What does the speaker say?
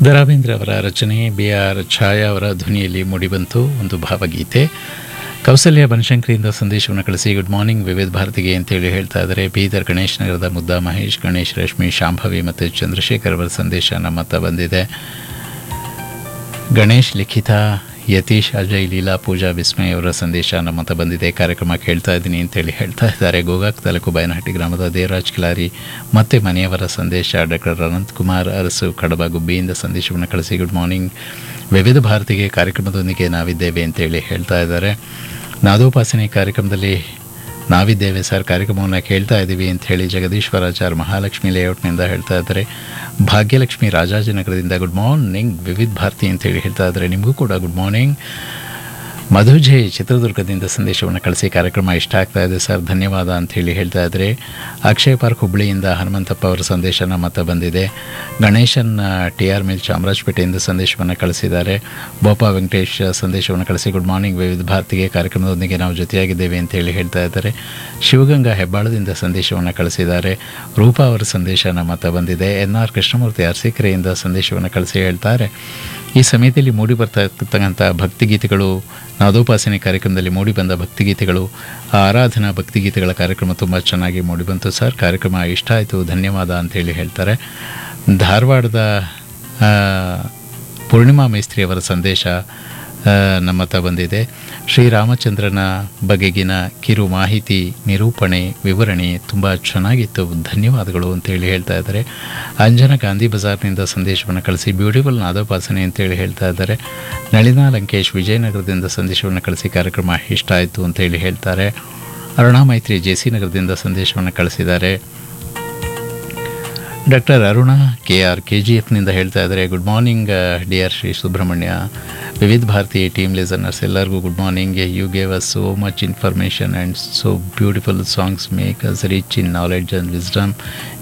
the ರಾಬೇಂದ್ರ ಅವರ ರಚನೆ B R ಛಾಯಾ ಅವರ ಧ್ವನಿಯಲ್ಲಿ ಮೂಡಿಬಂತು ಒಂದು ಭಾವಗೀತೆ ಕೌಸಲ್ಯ ಬನಶಂಕರಿಯಿಂದ ಸಂದೇಶವನ್ನು ಕಳಿಸಿ ಗುಡ್ ಮಾರ್ನಿಂಗ್ ವಿವಿಧ ಭಾರತಿಗೆ ಅಂತೇಳಿ ಹೇಳ್ತಾ ಇದ್ದಾರೆ ಬೀದರ್ ಗಣೇಶ್ ನಗರದ ಮುದ್ದ ಮಹೇಶ್ ಗಣೇಶ್ ರಶ್ಮಿ ಶಾಂಭವಿ ಮತ್ತು ಚಂದ್ರಶೇಖರ್ ಅವರ ಸಂದೇಶ ನಮ್ಮ ಹತ್ರ ಬಂದಿದೆ ಗಣೇಶ್ ಲಿಖಿತ ಯತೀಶ್ ಅಜಯ್ ಲೀಲಾ ಪೂಜಾ ವಿಸ್ಮಯ್ ಅವರ ಸಂದೇಶ ನಮ್ಮ ಹತ್ರ ಬಂದಿದೆ ಕಾರ್ಯಕ್ರಮ ಕೇಳ್ತಾ ಇದ್ದೀನಿ ಅಂತೇಳಿ ಹೇಳ್ತಾ ಇದ್ದಾರೆ ಗೋಗಾಕ್ ತಾಲೂಕು ಬಯನಹಟ್ಟಿ ಗ್ರಾಮದ ದೇವರಾಜ್ ಕಿಲಾರಿ ಮತ್ತೆ ಮನೆಯವರ ಸಂದೇಶ ಡಾಕ್ಟರ್ ಅನಂತ್ ಕುಮಾರ್ ಅರಸು ಕಡಬ ಗುಬ್ಬಿಯಿಂದ ಸಂದೇಶವನ್ನು ಕಳಿಸಿ ಗುಡ್ ಮಾರ್ನಿಂಗ್ ವಿವಿಧ ಭಾರತಿಗೆ ಕಾರ್ಯಕ್ರಮದೊಂದಿಗೆ ನಾವಿದ್ದೇವೆ ಅಂತೇಳಿ ಹೇಳ್ತಾ ಇದ್ದಾರೆ ನಾದೋಪಾಸನೆ ಕಾರ್ಯಕ್ರಮದಲ್ಲಿ ನಾವಿದ್ದೇವೆ ಸರ್ ಕಾರ್ಯಕ್ರಮವನ್ನು ಕೇಳ್ತಾ ಇದ್ದೀವಿ ಅಂತ ಹೇಳಿ ಜಗದೀಶ್ವರಾಚಾರ್ ಮಹಾಲಕ್ಷ್ಮಿ ಲೇಔಟ್ನಿಂದ ಹೇಳ್ತಾ ಇದ್ದಾರೆ ಭಾಗ್ಯಲಕ್ಷ್ಮಿ ರಾಜಾಜಿನಗರದಿಂದ ಗುಡ್ ಮಾರ್ನಿಂಗ್ ವಿವಿಧ ಭಾರತಿ ಅಂತ ಹೇಳಿ ಹೇಳ್ತಾ ಇದ್ದಾರೆ ನಿಮಗೂ ಕೂಡ ಗುಡ್ ಮಾರ್ನಿಂಗ್ ಮಧುಜೆ ಚಿತ್ರದುರ್ಗದಿಂದ ಸಂದೇಶವನ್ನು ಕಳಿಸಿ ಕಾರ್ಯಕ್ರಮ ಇಷ್ಟ ಆಗ್ತಾ ಇದೆ ಸರ್ ಧನ್ಯವಾದ ಅಂತ ಹೇಳಿ ಹೇಳ್ತಾ ಇದ್ದಾರೆ ಅಕ್ಷಯ್ ಪಾರ್ಕ್ ಹುಬ್ಬಳ್ಳಿಯಿಂದ ಹನುಮಂತಪ್ಪ ಅವರ ಸಂದೇಶ ನಮ್ಮ ಹತ್ರ ಬಂದಿದೆ ಗಣೇಶನ್ ಟಿ ಆರ್ ಮಿಲ್ ಚಾಮರಾಜಪೇಟೆಯಿಂದ ಸಂದೇಶವನ್ನು ಕಳಿಸಿದ್ದಾರೆ ಬೋಪಾ ವೆಂಕಟೇಶ್ ಸಂದೇಶವನ್ನು ಕಳಿಸಿ ಗುಡ್ ಮಾರ್ನಿಂಗ್ ವಿವಿಧ ಭಾರತಿಗೆ ಕಾರ್ಯಕ್ರಮದೊಂದಿಗೆ ನಾವು ಜೊತೆಯಾಗಿದ್ದೇವೆ ಅಂತ ಹೇಳಿ ಹೇಳ್ತಾ ಇದ್ದಾರೆ ಶಿವಗಂಗಾ ಹೆಬ್ಬಾಳದಿಂದ ಸಂದೇಶವನ್ನು ಕಳಿಸಿದ್ದಾರೆ ರೂಪಾ ಅವರ ಸಂದೇಶ ನಮ್ಮ ಹತ್ರ ಬಂದಿದೆ ಎನ್ ಆರ್ ಕೃಷ್ಣಮೂರ್ತಿ ಅರಸೀಕೆರೆಯಿಂದ ಸಂದೇಶವನ್ನು ಕಳಿಸಿ ಹೇಳ್ತಾರೆ ಈ ಸಮಯದಲ್ಲಿ ಮೂಡಿ ಬರ್ತಾ ಇರ್ತಕ್ಕಂಥ ಭಕ್ತಿಗೀತೆಗಳು ನಾದೋಪಾಸನೆ ಕಾರ್ಯಕ್ರಮದಲ್ಲಿ ಮೂಡಿಬಂದ ಭಕ್ತಿಗೀತೆಗಳು ಆ ಆರಾಧನಾ ಭಕ್ತಿಗೀತೆಗಳ ಕಾರ್ಯಕ್ರಮ ತುಂಬ ಚೆನ್ನಾಗಿ ಮೂಡಿಬಂತು ಸರ್ ಕಾರ್ಯಕ್ರಮ ಇಷ್ಟ ಆಯಿತು ಧನ್ಯವಾದ ಅಂತೇಳಿ ಹೇಳ್ತಾರೆ ಧಾರವಾಡದ ಆ, ಪೂರ್ಣಿಮಾ ಮೇಸ್ತ್ರಿ ಅವರ ಸಂದೇಶ ಆ, ನಮ್ಮ ಹತ್ರ ಬಂದಿದೆ ಶ್ರೀರಾಮಚಂದ್ರನ ಬಗೆಗಿನ ಕಿರು ಮಾಹಿತಿ ನಿರೂಪಣೆ ವಿವರಣೆ ತುಂಬ ಚೆನ್ನಾಗಿತ್ತು ಧನ್ಯವಾದಗಳು ಅಂತೇಳಿ ಹೇಳ್ತಾ ಇದ್ದಾರೆ ಅಂಜನ ಗಾಂಧಿ ಬಜಾರ್ನಿಂದ ಸಂದೇಶವನ್ನು ಕಳಿಸಿ ಬ್ಯೂಟಿಫುಲ್ ನಾದೋಪಾಸನೆ ಅಂತೇಳಿ ಹೇಳ್ತಾ ಇದ್ದಾರೆ ನಳಿನಾ ಲಂಕೇಶ್ ವಿಜಯನಗರದಿಂದ ಸಂದೇಶವನ್ನು ಕಳಿಸಿ ಕಾರ್ಯಕ್ರಮ ಇಷ್ಟ ಆಯಿತು ಅಂತೇಳಿ ಹೇಳ್ತಾರೆ ಅರುಣಾ ಮೈತ್ರಿ ಜೆ ಸಿ ನಗರದಿಂದ ಸಂದೇಶವನ್ನು ಕಳಿಸಿದ್ದಾರೆ doctor Aruna K R K G ಎಫ್ನಿಂದ ಹೇಳ್ತಾ ಇದ್ದಾರೆ good morning D R Shri Subrahmanya Vividh Bharati team listeners ಎಲ್ಲರಿಗೂ good morning you gave us so much information and so beautiful songs make us rich in knowledge and wisdom